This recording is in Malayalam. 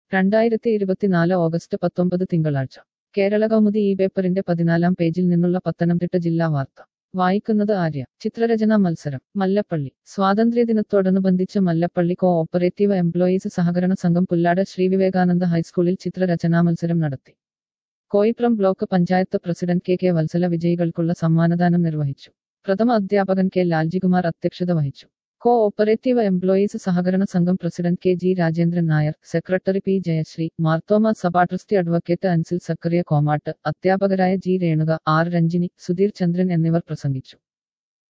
രണ്ടായിരത്തി ഇരുപത്തിനാല് ഓഗസ്റ്റ് പത്തൊമ്പത് തിങ്കളാഴ്ച കേരള കൗമുദി ഈ പേപ്പറിന്റെ പതിനാലാം പേജിൽ നിന്നുള്ള പത്തനംതിട്ട ജില്ലാ വാർത്ത വായിക്കുന്നത് ആര്യ ചിത്രരചനാ മത്സരം മല്ലപ്പള്ളി സ്വാതന്ത്ര്യദിനത്തോടനുബന്ധിച്ച് മല്ലപ്പള്ളി കോ ഓപ്പറേറ്റീവ് എംപ്ലോയീസ് സഹകരണ സംഘം പുല്ലാട് ശ്രീ വിവേകാനന്ദ ഹൈസ്കൂളിൽ ചിത്രരചനാ മത്സരം നടത്തി Koipram block panchayat president K K Vatsala വിജയികൾക്കുള്ള സമ്മാനദാനം നിർവഹിച്ചു പ്രഥമ അധ്യാപകൻ കെ ലാൽജികുമാർ അധ്യക്ഷത വഹിച്ചു കോ ഓപ്പറേറ്റീവ് എംപ്ലോയീസ് സഹകരണ സംഘം president K G Rajendran Nair secretary P Jayasree Marthoma സഭാ ട്രസ്റ്റി അഡ്വക്കേറ്റ് അൻസിൽ സക്കറിയ കോമാട്ട് അധ്യാപകരായ ജി രേണുക ആർ രഞ്ജിനി സുധീർ ചന്ദ്രൻ എന്നിവർ പ്രസംഗിച്ചു